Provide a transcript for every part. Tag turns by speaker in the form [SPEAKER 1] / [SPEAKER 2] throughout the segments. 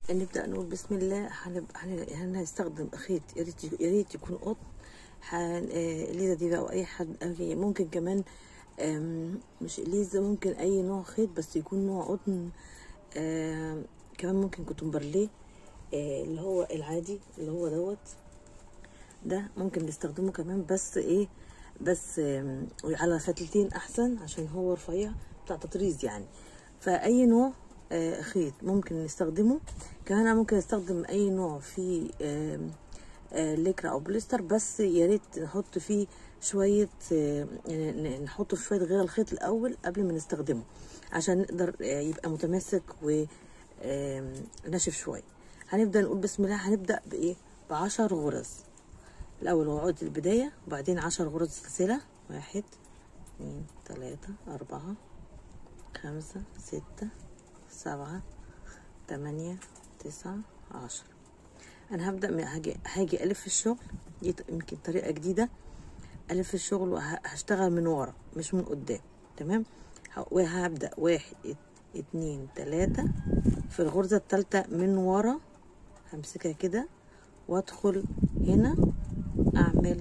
[SPEAKER 1] نبدأ نقول بسم الله هنبقى هن- هنستخدم خيط يا ريت يا ريت يكون قطن هن- آه، ليزا دي بقى واي حد أي- ممكن كمان آم، مش ليزا ممكن اي نوع خيط بس يكون نوع قطن آم، كمان ممكن كوتون برليه آه، اللي هو العادي اللي هو دوت ده ممكن نستخدمه كمان بس ايه بس آم، على فتلتين احسن عشان هو رفيع بتاع تطريز يعني فاي نوع آه، خيط ممكن نستخدمه كمان أنا ممكن استخدم اي نوع فيه آم، آه، ليكرا او بوليستر بس يا ريت نحط فيه شويه آه، يعني نحطه في شويه غير الخيط الاول قبل ما نستخدمه عشان نقدر آه، يبقى متماسك وناشف شويه هنبدا نقول بسم الله هنبدا بايه بعشر غرز الاول هو عقده البدايه وبعدين عشر غرز سلسله واحد اتنين تلاته اربعه خمسه سته سبعه تمانية تسعة عشر انا هبدا من هاجي هاجي الف الشغل دي ط- يمكن طريقه جديده الف الشغل وهشتغل من ورا مش من قدام تمام ه- وهبدا واحد ات- اتنين تلاته في الغرزه التالته من ورا همسكها كده وادخل هنا اعمل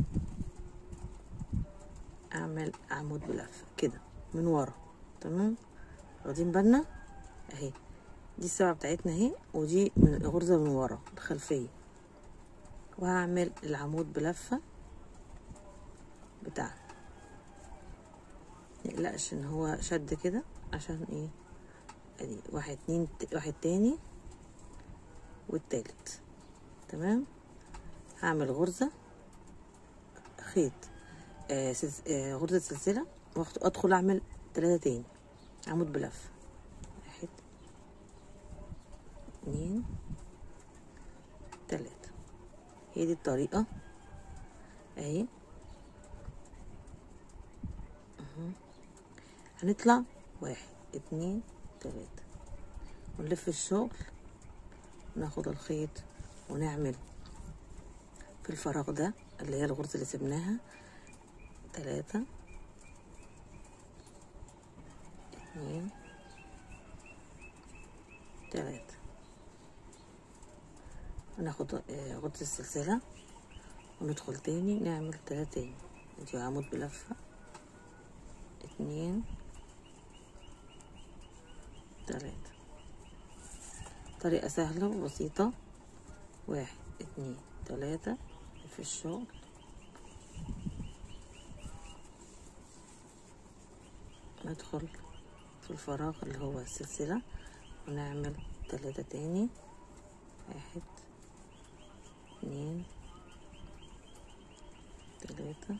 [SPEAKER 1] اعمل عمود بلفه كده من ورا تمام واخدين بالنا اهي دي السبعه بتاعتنا اهي ودي من الغرزه من ورا الخلفيه وهعمل العمود بلفه بتاعنا ميقلقش ان هو شد كده عشان ايه ادي واحد اتنين ت- واحد تاني والتالت تمام هعمل غرزة خيط آه سلس... آه غرزة سلسلة وأخت- وادخل اعمل تلاتة تاني عمود بلف واحد اتنين تلاتة هي دي الطريقة اهي هنطلع واحد اتنين تلاتة ونلف الشغل وناخد الخيط ونعمل في الفراغ ده اللي هي الغرزة اللي سبناها تلاتة اتنين تلاتة وناخد آه، غرزة السلسلة وندخل تاني نعمل تلاتة تاني ندي عمود بلفة اتنين تلاتة طريقة سهلة وبسيطة واحد اتنين تلاتة في الشغل ندخل في الفراغ اللي هو السلسلة ونعمل تلاتة تاني واحد اتنين تلاتة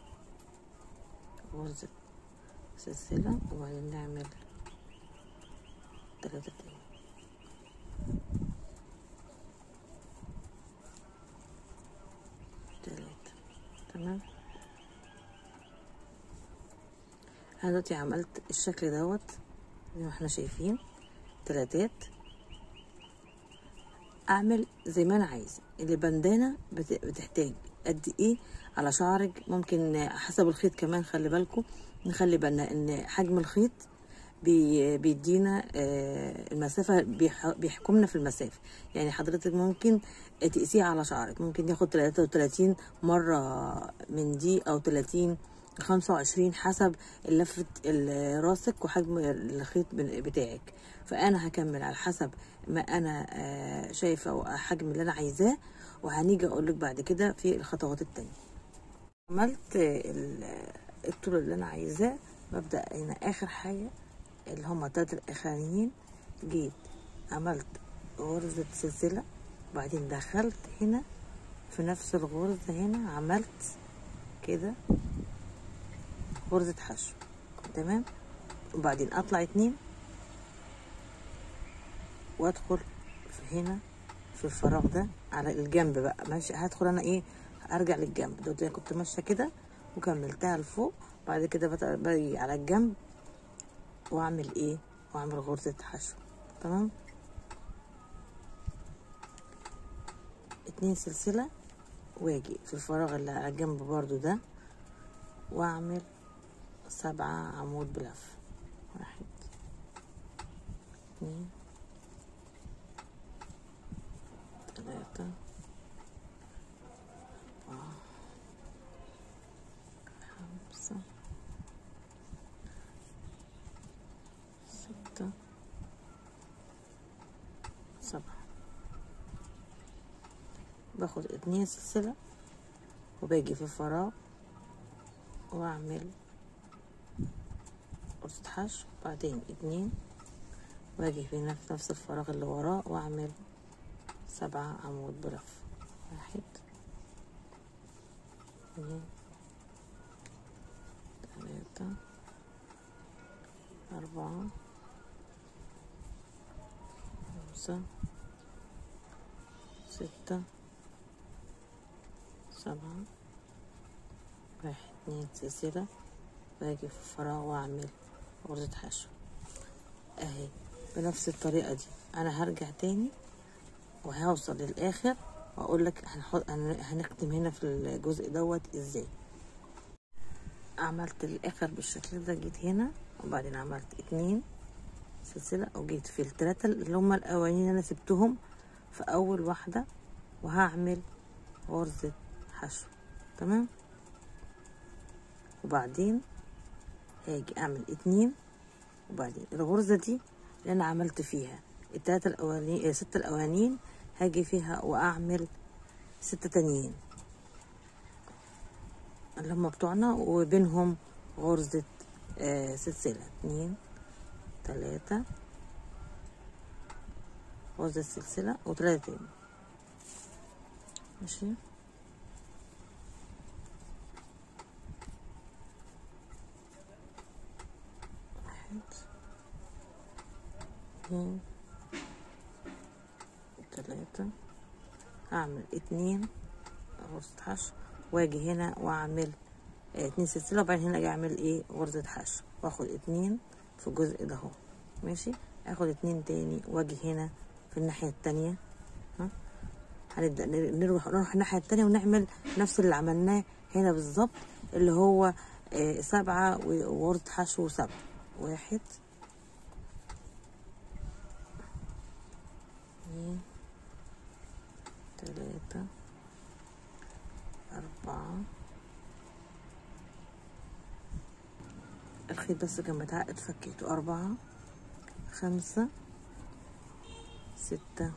[SPEAKER 1] غرزة سلسلة وبعدين نعمل تلاتة تاني تلاتة تمام انا دلوقتي عملت الشكل دوت زي ما احنا شايفين تلاتات اعمل زي ما انا عايزه البندانه بت- بتحتاج قد ايه على شعرك ممكن حسب الخيط كمان خلي بالكم نخلي بالنا ان حجم الخيط بي بيدينا آه، المسافة بيح- بيحكمنا في المسافة يعني حضرتك ممكن تقيسيه على شعرك ممكن ياخد 33 مرة من دي أو 30 25 حسب لفة ال- راسك وحجم الخيط بن- بتاعك فأنا هكمل على حسب ما أنا آه، شايفة وحجم اللي أنا عايزاه وهنيجي أقولك بعد كده في الخطوات التانية عملت ال- الطول اللي أنا عايزاه ببدأ هنا آخر حاجة اللي هما التلاتة الأخرانيين جيت عملت غرزة سلسلة وبعدين دخلت هنا في نفس الغرزة هنا عملت كده غرزة حشو تمام وبعدين أطلع اتنين وأدخل في هنا في الفراغ ده على الجنب بقى ماشي هدخل أنا إيه أرجع للجنب دلوقتي أنا كنت ماشية كده وكملتها لفوق بعد كده بت- باجي على الجنب واعمل ايه واعمل غرزة حشو تمام اتنين سلسلة واجي في الفراغ اللي على الجنب برضو ده واعمل سبعة عمود بلف واحد اتنين سبعة باخد اتنين سلسلة وباجي في الفراغ واعمل قرصة حشو بعدين اتنين واجي في نفس نفس الفراغ اللي وراه واعمل سبعة عمود بلف واحد اتنين تلاتة أربعة خمسة ستة سبعة واحد اتنين سلسلة واجي في الفراغ واعمل غرزة حشو اهي بنفس الطريقة دي انا هرجع تاني وهوصل للاخر واقول لك هنحط هن- هنختم هنا في الجزء دوت ازاي عملت الاخر بالشكل ده جيت هنا وبعدين عملت اتنين سلسلة وجيت في التلاتة اللي هما الاولانيين انا سبتهم في اول واحدة وهعمل غرزة حشو تمام وبعدين هاجي اعمل اتنين وبعدين الغرزة دي اللي انا عملت فيها التلاتة الاولانيين آه، ستة الاولانيين هاجي فيها واعمل ستة تانيين اللي هم بتوعنا وبينهم غرزة آه سلسلة اتنين تلاتة غرزة سلسلة وتلاتة تاني ماشي واحد اتنين تلاتة هعمل اتنين غرزة حشو واجي هنا واعمل آه، اتنين سلسلة وبعدين هنا اجي اعمل ايه غرزة حشو واخد اتنين في الجزء ده اهو ماشي اخد اتنين تاني واجي هنا في الناحية التانية ها هنبدأ نر- نروح نروح الناحية التانية ونعمل نفس اللي عملناه هنا بالظبط اللي هو آه، سبعة وغرزة حشو سبعة واحد اتنين تلاتة أربعة الخيط بس كان متعقد فكيته أربعة خمسة ستة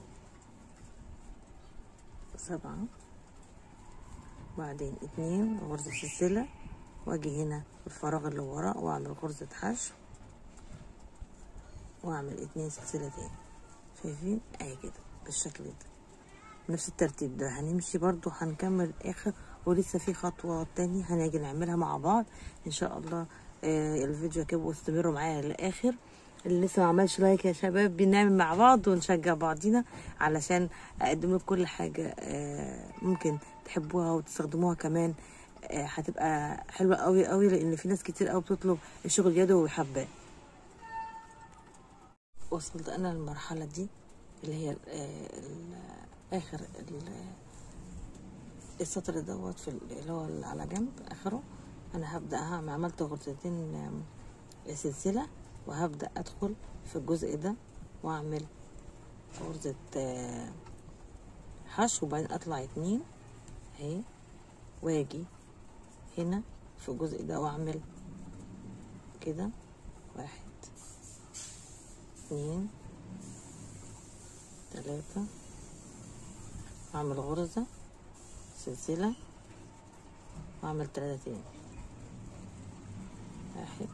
[SPEAKER 1] سبعة بعدين اتنين غرزة سلسلة واجي هنا في الفراغ اللي وراه واعمل غرزة حشو واعمل اتنين سلسلة تاني شايفين اهي كده بالشكل ده بنفس الترتيب ده هنمشي برضو هنكمل الاخر ولسه في خطوة تانية هنيجي نعملها مع بعض ان شاء الله آه الفيديو كده واستمروا معايا للاخر اللي لسه ما عملش لايك يا شباب بنعمل مع بعض ونشجع بعضينا علشان اقدم لكم كل حاجة آه ممكن تحبوها وتستخدموها كمان آه هتبقى حلوة قوي قوي لان في ناس كتير قوي بتطلب الشغل اليدوي وحباه وصلت انا للمرحلة دي اللي هي ال- ال- اخر ال- السطر دوت في ال- اللي هو اللي على جنب اخره انا هبدا هعمل عملت غرزتين آم، سلسله وهبدا ادخل في الجزء ده واعمل غرزه آه، حشو وبعدين اطلع اتنين اهي واجي هنا في الجزء ده واعمل كده واحد اتنين تلاتة اعمل غرزة سلسلة واعمل تلاتة تاني واحد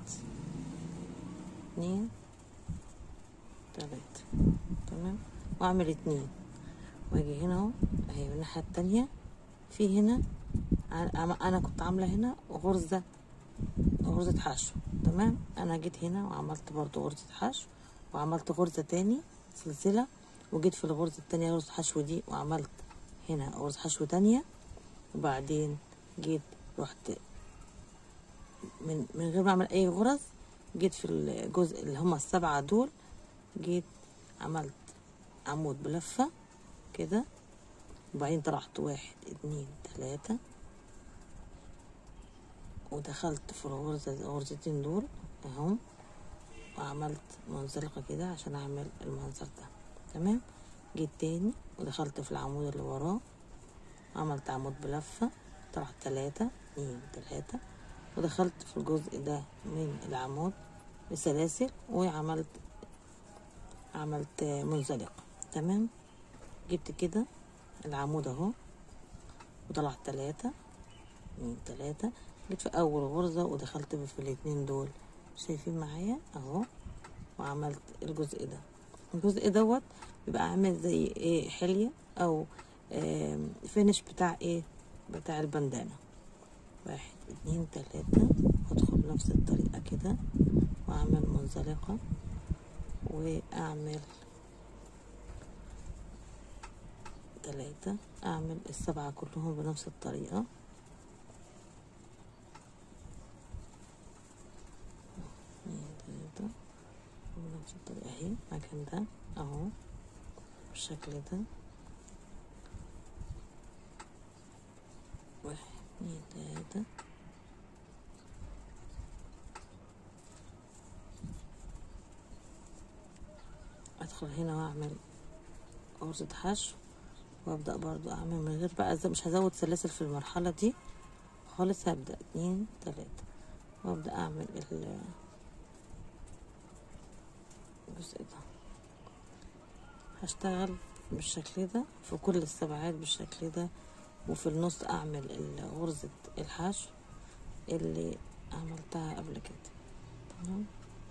[SPEAKER 1] اتنين تلاتة تمام واعمل اتنين واجي هنا اهو اهي من الناحية التانية في هنا انا أنا كنت عاملة هنا غرزة غرزة حشو تمام انا جيت هنا وعملت برضو غرزة حشو وعملت غرزة تاني سلسلة وجيت في الغرزة التانية غرزة حشو دي وعملت هنا غرزة حشو تانية وبعدين جيت رحت من من غير ما اعمل اي غرز جيت في الجزء اللي هما السبعة دول جيت عملت عمود بلفة كده وبعدين طلعت واحد اتنين تلاتة ودخلت في الغرزة الغرزتين دول اهم وعملت منزلقة كده عشان اعمل المنظر ده تمام جيت تاني ودخلت في العمود اللي وراه عملت عمود بلفة طلعت تلاتة اتنين تلاتة ودخلت في الجزء ده من العمود بسلاسل وعملت عملت منزلقة تمام جبت كده العمود اهو وطلعت تلاتة اتنين تلاتة جيت في اول غرزة ودخلت في الاتنين دول شايفين معايا اهو وعملت الجزء ده الجزء دوت بيبقى عامل زي ايه حلية او آم، فينش بتاع ايه بتاع البندانة واحد اتنين تلاتة وادخل بنفس الطريقة كده واعمل منزلقة واعمل تلاتة اعمل السبعة كلهم بنفس الطريقة اتنين تلاتة بنفس الطريقة اهي المكان ده اهو بالشكل ده واحد اتنين تلاتة ادخل هنا واعمل غرزة حشو وابدأ برضو اعمل من غير بقى ز- مش هزود سلاسل في المرحلة دي خالص هبدأ اتنين تلاتة وابدأ اعمل ال- الجزء ده هشتغل بالشكل ده في كل السبعات بالشكل ده وفي النص اعمل ال- غرزة الحشو اللي عملتها قبل كده تمام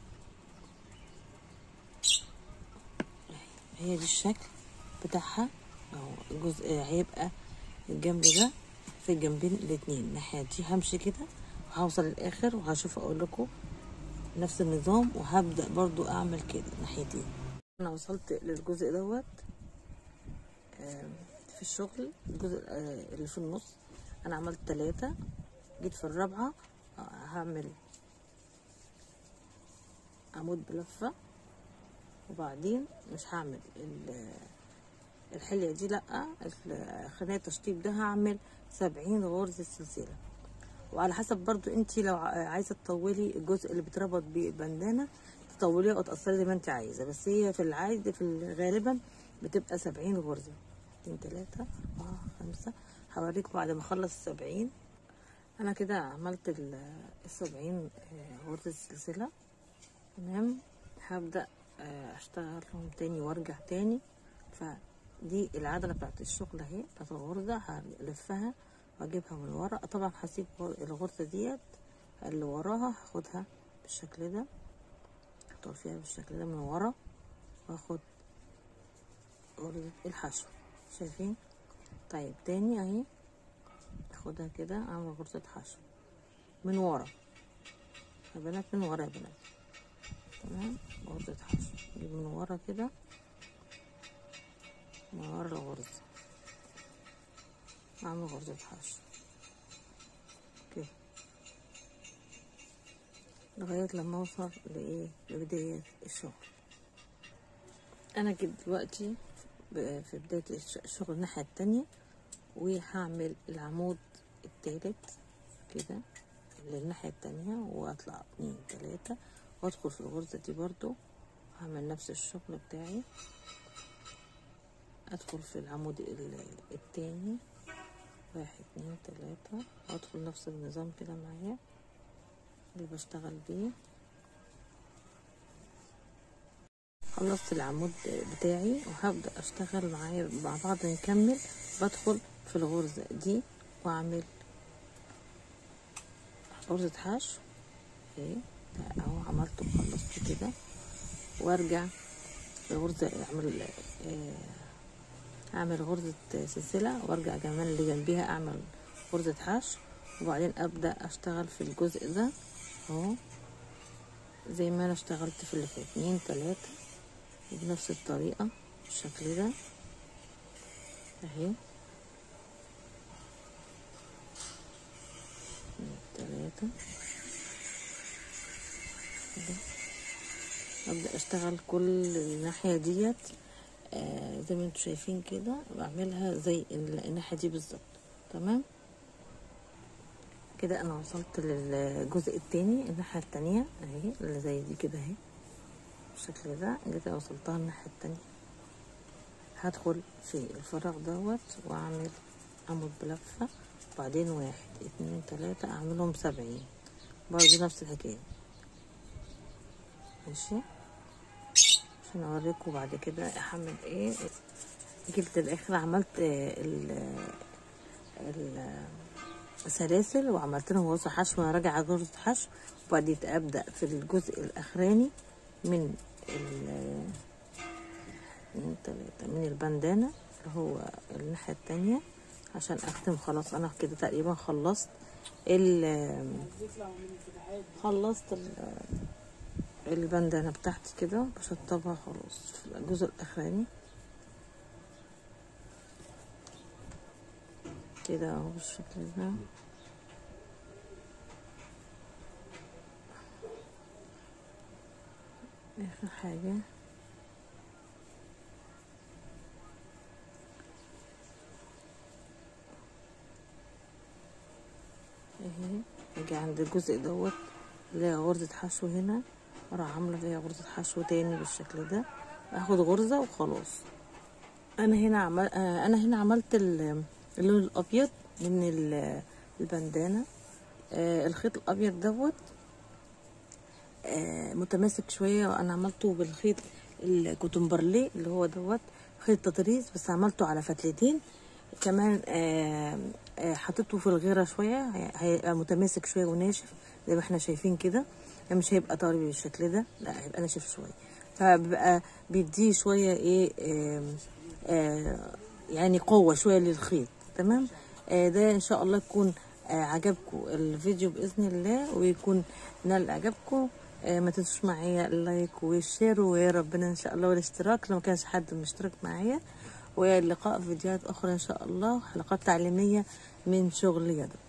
[SPEAKER 1] هي دي الشكل بتاعها اهو الجزء هيبقى الجنب ده في الجنبين الاتنين الناحية دي همشي كده وهوصل للاخر وهشوف اقول لكم نفس النظام وهبدأ برضو اعمل كده ناحيتين انا وصلت للجزء دوت آم، في الشغل الجزء آه، اللي في النص انا عملت ثلاثة جيت في الرابعة آه، هعمل عمود بلفة وبعدين مش هعمل ال- الحلية دي لأ ال- خلية التشطيب ده هعمل سبعين غرزة سلسلة وعلى حسب برضو انتي لو ع- عايزة تطولي الجزء اللي بتربط بيه البندانة تطوليها او تقصري زي ما انت عايزة بس هي في العادي في ال- غالبا بتبقى سبعين غرزة اتنين تلاتة اربعة خمسة هوريك بعد ما اخلص السبعين انا كده عملت ال- السبعين آه، غرزة سلسلة تمام هبدأ آه، اشتغلهم تاني وارجع تاني فدي العدلة بتاعت الشغل اهي بتاعت الغرزة هلفها واجيبها من ورا طبعا هسيب غر- الغرزة ديت اللي وراها هاخدها بالشكل ده احطها فيها بالشكل ده من ورا واخد غرزة الحشو شايفين طيب تاني اهي اخدها كده اعمل غرزة حشو من ورا يا بنات من ورا يا بنات تمام غرزة حشو اجيب من ورا كده من ورا الغرزة اعمل غرزة حشو كده لغاية لما اوصل لايه لبداية الشغل انا جيت دلوقتي ب- في بداية الش- الشغل الناحية التانية وهعمل العمود التالت كده للناحية التانية واطلع اتنين تلاتة وادخل في الغرزة دي برضو هعمل نفس الشغل بتاعي ادخل في العمود ال- التاني واحد اتنين تلاتة وادخل نفس النظام كده معايا اللي بشتغل بيه خلصت العمود بتاعي وهبدأ اشتغل معايا مع بعض نكمل بدخل في الغرزة دي واعمل غرزة حشو اهي اهو عملته وخلصت كده وارجع الغرزة اعمل آه، اعمل غرزة سلسلة وارجع كمان اللي جنبيها اعمل غرزة حشو وبعدين ابدأ اشتغل في الجزء ده اهو زي ما انا اشتغلت في اللي فات اتنين تلاتة بنفس الطريقة بالشكل ده اهي اتنين تلاتة كده. ابدأ اشتغل كل الناحية ديت آه زي ما انتوا شايفين كده بعملها زي ال- الناحية دي بالظبط تمام كده انا وصلت للجزء التاني الناحية التانية اهي اللي زي دي كده اهي بالشكل ده كده وصلتها الناحية التانية هدخل في الفراغ دوت واعمل عمود بلفة وبعدين واحد اتنين تلاتة اعملهم سبعين برضه نفس الحكاية ماشي عشان اوريكم بعد كده احمل ايه جبت الاخر عملت آه، ال ال السلاسل وعملت لهم غرزة حشو وانا راجعة غرزة حشو وبعدين ابدا في الجزء الاخراني من ال من تلاتة من البندانة اللي هو الناحية التانية عشان اختم خلاص انا كده تقريبا خلصت ال خلصت ال- البندانة بتاعتي كده بشطبها خلاص في الجزء الاخراني كده اهو بالشكل ده اخر حاجة اهي اجي عند الجزء دوت الاقي غرزة حشو هنا اروح عاملة فيها غرزة حشو تاني بالشكل ده اخد غرزة وخلاص انا هنا عمل آه، انا هنا عملت ال- اللون الابيض من ال- البندانة آه، الخيط الابيض دوت آه، متماسك شوية وانا عملته بالخيط الكوتنبرلي اللي هو دوت خيط تطريز بس عملته على فتلتين كمان آه، آه، حطيته في الغيرة شوية هي- هيبقى متماسك شوية وناشف زي ما احنا شايفين كده يعني مش هيبقى طري بالشكل ده لا هيبقى ناشف شوية فبيبقى بيديه شوية ايه آم، آه، يعني قوة شوية للخيط تمام آه، ده ان شاء الله يكون آه، عجبكم الفيديو بإذن الله ويكون نال عجبكم آه، ما تنسوش معايا اللايك والشير ويا ربنا ان شاء الله والاشتراك لو ما كانش حد مشترك معايا واللقاء في فيديوهات اخرى ان شاء الله حلقات تعليمية من شغل يدك